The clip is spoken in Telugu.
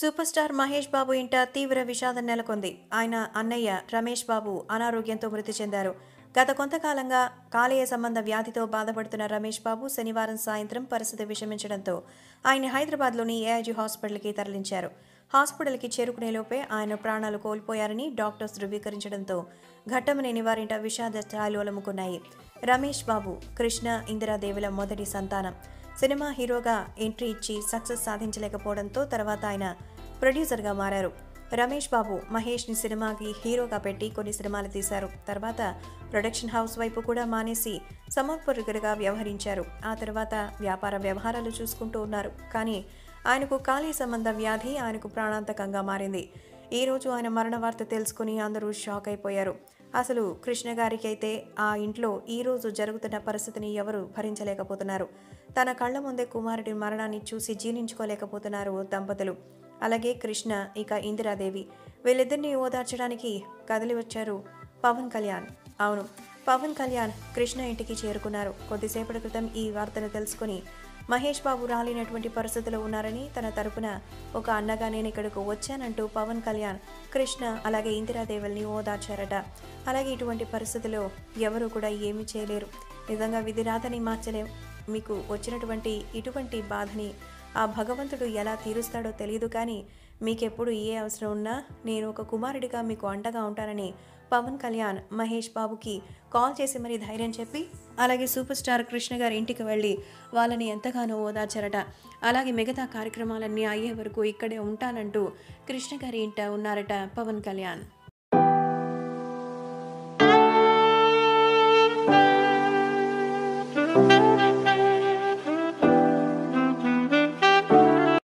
సూపర్ స్టార్ మహేష్ బాబు ఇంట తీవ్ర విషాదం నెలకొంది ఆయన అన్నయ్య రమేష్ బాబు అనారోగ్యంతో మృతి చెందారు గత కొంతకాలంగా కాలేయ సంబంధ వ్యాధితో బాధపడుతున్న రమేష్ బాబు శనివారం సాయంత్రం పరిస్థితి విషమించడంతో ఆయన హైదరాబాద్లోని ఏఐజీ హాస్పిటల్కి తరలించారు హాస్పిటల్కి చేరుకునేలోపే ఆయన ప్రాణాలు కోల్పోయారని డాక్టర్స్ ధృవీకరించడంతో ఘట్టమనేని వారింట విషాద ఛాయలు అలుముకున్నాయి రమేష్ బాబు కృష్ణ ఇందిరాదేవుల మొదటి సంతానం సినిమా హీరోగా ఎంట్రీ ఇచ్చి సక్సెస్ సాధించలేకపోవడంతో తర్వాత ఆయన ప్రొడ్యూసర్గా మారారు రమేష్ బాబు మహేష్ని సినిమాకి హీరోగా పెట్టి కొన్ని సినిమాలు తీశారు తర్వాత ప్రొడక్షన్ హౌస్ వైపు కూడా మానేసి సమర్పరుగరుగా వ్యవహరించారు ఆ తర్వాత వ్యాపార వ్యవహారాలు చూసుకుంటూ ఉన్నారు కానీ ఆయనకు ఖాళీ సంబంధ వ్యాధి ఆయనకు ప్రాణాంతకంగా మారింది ఈ రోజు ఆయన మరణ వార్త తెలుసుకుని అందరూ షాక్ అయిపోయారు అసలు కృష్ణ గారికి అయితే ఆ ఇంట్లో ఈ రోజు జరుగుతున్న పరిస్థితిని ఎవరు భరించలేకపోతున్నారు తన కళ్ళ ముందే కుమారుడి మరణాన్ని చూసి జీర్ణించుకోలేకపోతున్నారు దంపతులు అలాగే కృష్ణ ఇక ఇందిరాదేవి వీళ్ళిద్దరిని ఓదార్చడానికి కదిలి వచ్చారు పవన్ కళ్యాణ్ అవును పవన్ కళ్యాణ్ కృష్ణ ఇంటికి చేరుకున్నారు కొద్దిసేపటి క్రితం ఈ వార్తను తెలుసుకుని మహేష్ బాబు రాలేనటువంటి పరిస్థితిలో ఉన్నారని తన తరపున ఒక అన్నగా నేను ఇక్కడకు వచ్చానంటూ పవన్ కళ్యాణ్ కృష్ణ అలాగే ఇందిరాదేవుల్ని ఓదార్చారట అలాగే ఇటువంటి పరిస్థితిలో ఎవరు కూడా ఏమీ చేయలేరు నిజంగా విధి రాతని మార్చలేం మీకు వచ్చినటువంటి ఇటువంటి బాధని ఆ భగవంతుడు ఎలా తీరుస్తాడో తెలియదు కానీ మీకెప్పుడు ఏ అవసరం ఉన్నా నేను ఒక కుమారుడిగా మీకు అండగా ఉంటానని పవన్ కళ్యాణ్ మహేష్ బాబుకి కాల్ చేసి మరీ ధైర్యం చెప్పి అలాగే సూపర్ స్టార్ కృష్ణ గారి ఇంటికి వెళ్ళి వాళ్ళని ఎంతగానో ఓదార్చారట అలాగే మిగతా కార్యక్రమాలన్నీ అయ్యే వరకు ఇక్కడే ఉంటానంటూ కృష్ణ గారి ఇంట ఉన్నారట పవన్ కళ్యాణ్